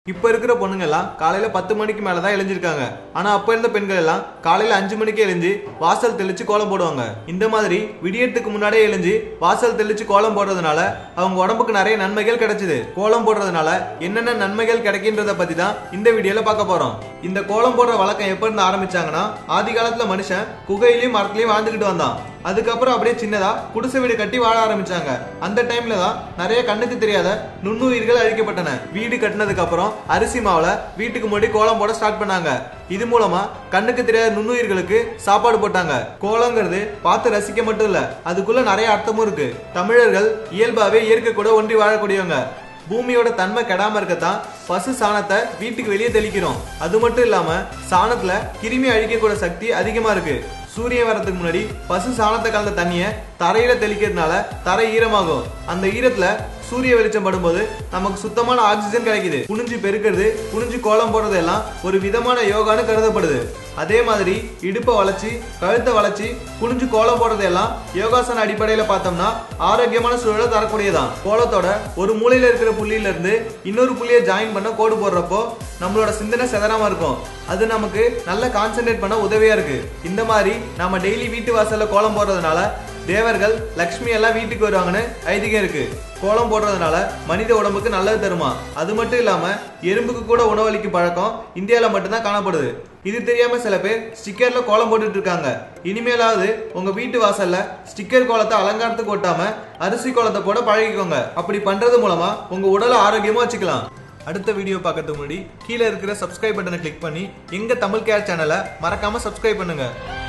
இப்ப இருக்கிற பொண்ணுங்க எல்லாம் காலையில பத்து மணிக்கு மேலதான் எழுந்திருக்காங்க ஆனா அப்ப இருந்த பெண்கள் எல்லாம் காலையில அஞ்சு மணிக்கு எழுந்து வாசல் தெளிச்சு கோலம் போடுவாங்க இந்த மாதிரி விடியறதுக்கு முன்னாடியே எழுந்து வாசல் தெளிச்சு கோலம் போடுறதுனால அவங்க உடம்புக்கு நிறைய நன்மைகள் கிடைச்சது கோலம் போடுறதுனால என்னென்ன நன்மைகள் கிடைக்கின்றத பத்தி தான் இந்த வீடியோல பார்க்க போறோம் இந்த கோலம் போடுற வழக்கம் எப்ப இருந்து ஆரம்பிச்சாங்கன்னா ஆதி காலத்துல மனுஷன் குகையிலயும் மரத்துலயும் வாழ்ந்துகிட்டு வந்தான் அதுக்கப்புறம் அப்படியே சின்னதா குடிசை வீடு கட்டி வாழ ஆரம்பிச்சாங்க அந்த டைம்ல தான் நிறைய கண்ணுக்கு தெரியாத நுண்ணுயிர்கள் அழிக்கப்பட்டன வீடு கட்டினதுக்கு அப்புறம் அரிசி மாவுல வீட்டுக்கு முன்னாடி கோலம் போட ஸ்டார்ட் பண்ணாங்க இது மூலமா கண்ணுக்கு தெரியாத நுண்ணுயிர்களுக்கு சாப்பாடு போட்டாங்க கோலங்கிறது பார்த்து ரசிக்க மட்டும் இல்ல அதுக்குள்ள நிறைய அர்த்தமும் இருக்கு தமிழர்கள் இயல்பாவே இயற்கை கூட ஒன்றி வாழக்கூடியவங்க பூமியோட தன்மை கெடாம இருக்கத்தான் பசு சாணத்தை வீட்டுக்கு வெளியே தெளிக்கிறோம் அது மட்டும் இல்லாம சாணத்துல கிருமி அழிக்கக்கூட சக்தி அதிகமா இருக்கு சூரியன் வரதுக்கு முன்னாடி பசு சாணத்தை கலந்த தண்ணிய தரையில தெளிக்கிறதுனால தரை ஈரமாகும் அந்த ஈரத்துல சூரிய வெளிச்சம் படும்போது நமக்கு சுத்தமான ஆக்சிஜன் கிடைக்குது குனிஞ்சு பெருக்கிறது குனிஞ்சு கோலம் போடுறது எல்லாம் ஒரு விதமான யோகான்னு கருதப்படுது அதே மாதிரி இடுப்பை வளைச்சி கழுத்தை வளைச்சி குனிஞ்சு கோலம் போடுறது எல்லாம் யோகாசன அடிப்படையில பார்த்தோம்னா ஆரோக்கியமான சூழலை தரக்கூடியதான் கோலத்தோட ஒரு மூலையில இருக்கிற புள்ளியில இருந்து இன்னொரு புள்ளியை ஜாயின் பண்ண கோடு போடுறப்போ நம்மளோட சிந்தனை செதறாம இருக்கும் அது நமக்கு நல்ல கான்சென்ட்ரேட் பண்ண உதவியா இருக்கு இந்த மாதிரி நாம டெய்லி வீட்டு வாசல்ல கோலம் போடுறதுனால தேவர்கள் லக்ஷ்மி எல்லாம் வீட்டுக்கு வருவாங்கன்னு ஐதீகம் இருக்கு கோலம் போடுறதுனால மனித உடம்புக்கு நல்லது தருமா அது மட்டும் இல்லாம எறும்புக்கு கூட உணவளிக்கும் பழக்கம் இந்தியால மட்டும்தான் காணப்படுது இது தெரியாம சில பேர் ஸ்டிக்கர்ல கோலம் போட்டுட்டு இருக்காங்க இனிமேலாவது உங்க வீட்டு வாசல்ல ஸ்டிக்கர் கோலத்தை அலங்காரத்துக்கு ஒட்டாம அரிசி கோலத்தை போட பழகிக்கோங்க அப்படி பண்றது மூலமா உங்க உடலை ஆரோக்கியமா வச்சுக்கலாம் அடுத்த வீடியோ பார்க்கறதுக்கு முன்னாடி கீழே இருக்கிற சப்ஸ்கிரைப் பட்டனை கிளிக் பண்ணி எங்க தமிழ் கேர் சேனலை மறக்காம சப்ஸ்கிரைப் பண்ணுங்க